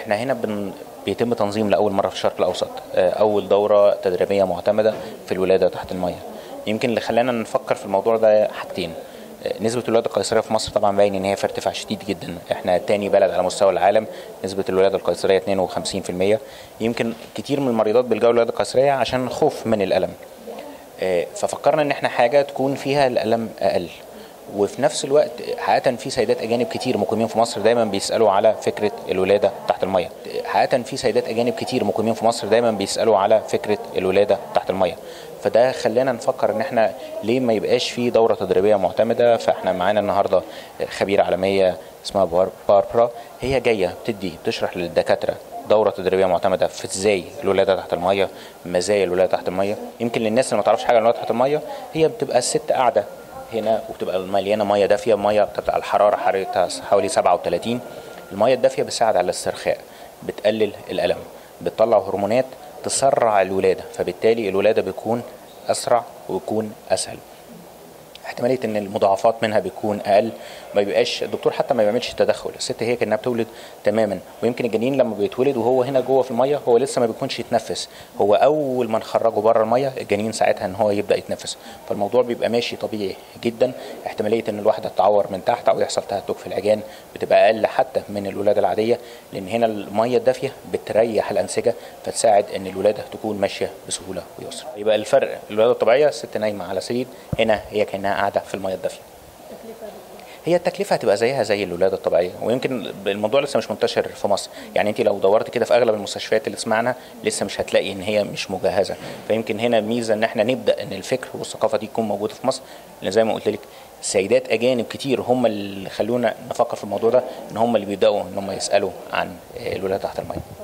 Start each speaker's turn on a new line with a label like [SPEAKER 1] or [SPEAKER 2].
[SPEAKER 1] احنا هنا بن... بيتم تنظيم لاول مره في الشرق الاوسط آه، اول دوره تدريبيه معتمده في الولاده تحت الميه يمكن اللي خلانا نفكر في الموضوع ده حاجتين آه، نسبة الولادة القيصرية في مصر طبعا باين ان هي في ارتفاع شديد جدا، احنا تاني بلد على مستوى العالم نسبة الولادة القيصرية 52%، يمكن كتير من المريضات بيلجأوا للولادة القيصرية عشان خوف من الألم. آه، ففكرنا ان احنا حاجة تكون فيها الألم أقل. وفي نفس الوقت حقيقة في سيدات أجانب كتير مقيمين في مصر دايما بيسألوا على فكرة الولادة تحت المية حقيقة في سيدات أجانب كتير مقيمين في مصر دايما بيسألوا على فكرة الولادة تحت المية فده خلانا نفكر ان احنا ليه ما يبقاش في دورة تدريبية معتمدة فاحنا معانا النهاردة خبيرة عالمية اسمها بار- باربرا هي جاية بتدي بتشرح للدكاترة دورة تدريبية معتمدة في ازاي الولادة تحت المية مزايا الولادة تحت المية يمكن للناس اللي ما تعرفش حاجة عن الولادة تحت المية هي بتبقى الست قاعدة هنا وبتبقى مليانه ميه دافيه ميه بتبقى الحراره حرارتها حوالي 37 الميه الدافيه بتساعد على الاسترخاء بتقلل الالم بتطلع هرمونات تسرع الولاده فبالتالي الولاده بتكون اسرع ويكون اسهل احتماليه ان المضاعفات منها بتكون اقل ما بيبقاش الدكتور حتى ما بيعملش تدخل الست هي كانها بتولد تماما ويمكن الجنين لما بيتولد وهو هنا جوه في الميه هو لسه ما بيكونش يتنفس هو اول ما نخرجه بره الميه الجنين ساعتها ان هو يبدا يتنفس فالموضوع بيبقى ماشي طبيعي جدا احتماليه ان الواحده تتعور من تحت او يحصل تهتك في العجان بتبقى اقل حتى من الولاده العاديه لان هنا الميه الدافيه بتريح الانسجه فتساعد ان الولاده تكون ماشيه بسهوله ويسر يبقى الفرق الولاده الطبيعيه الست نايمه على سرير هنا هي كانها قاعده في الميه الدافيه هي التكلفه هتبقى زيها زي الولاده الطبيعيه ويمكن الموضوع لسه مش منتشر في مصر يعني انت لو دورت كده في اغلب المستشفيات اللي سمعنا لسه مش هتلاقي ان هي مش مجهزه فيمكن هنا ميزه ان احنا نبدا ان الفكر والثقافه دي تكون موجوده في مصر لان زي ما قلت لك سيدات اجانب كتير هم اللي خلونا نفكر في الموضوع ده ان هم اللي بيبداوا ان هم يسالوا عن الولاده تحت الميه